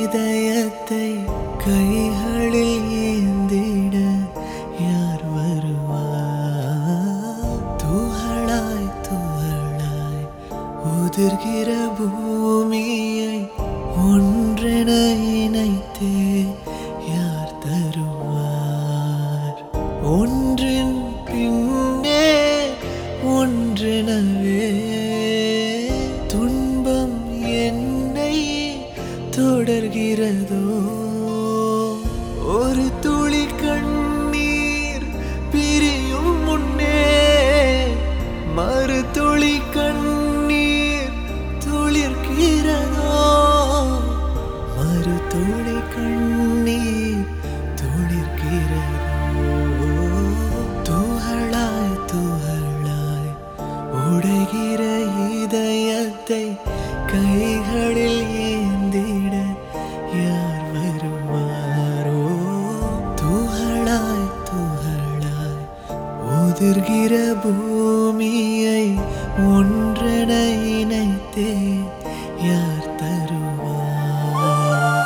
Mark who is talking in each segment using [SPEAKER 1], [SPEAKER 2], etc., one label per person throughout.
[SPEAKER 1] இதயத்தை கைகளில் ஏந்திட யார் வருவார் துகளாய் துகளாய் உதிர்கிற பூமியை ஒன்றென இணைத்தே யார் தருவார் ஒன்றின் பின்னே ஒன்றெனவே துன்பம் என்னை தொடர்கிறதோ ஒரு துளி கண்ணீர் பிரியும் முன்னே மறு துளி கண்ணீர் துளிர்கிறதோ மறு துளி கண்ணீர் துளிர்கிறதோ துகளாய் துகளாய் உடைகிற இதயத்தை கைகளில் ஏந்திட யார் வருவாரோ துகளாய் துகளாய் உதிர்கிற பூமியை ஒன்றென இணைத்தே யார் தருவார்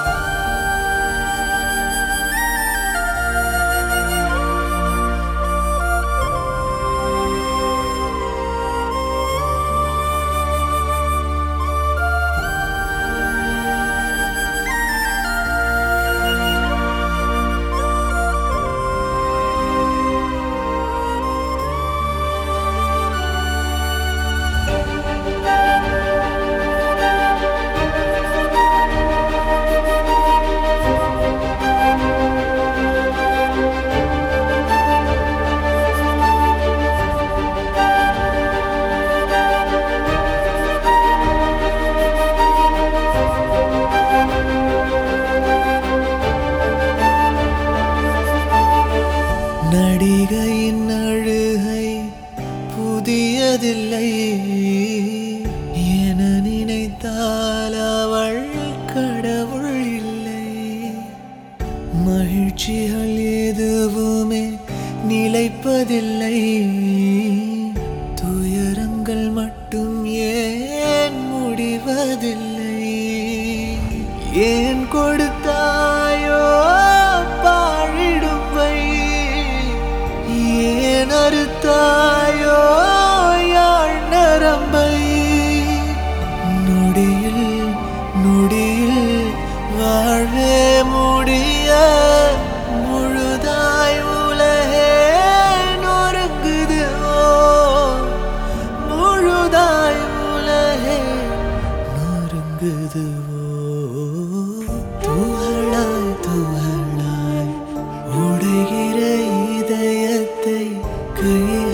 [SPEAKER 1] நடிகையின் அழுகை புதியதில்லை என நினைத்தால் அவள் கடவுள் இல்லை மகிழ்ச்சிகள் எதுவுமே நிலைப்பதில்லை துயரங்கள் மட்டும் ஏன் முடிவதில்லை ஏன் கொடுத்தாயோ பாழிடும்பை ஏன் அறுத்தாயோ யாழ் நரம்பை நொடியில் நொடியில் வாழ்வே முடிய முழுதாய் உலகே நொறுங்குது ஓ முழுதாய் உலகே நொறுங்குது ஓ துகளாய் துகளாய் உடைகிற இதயத்தை கை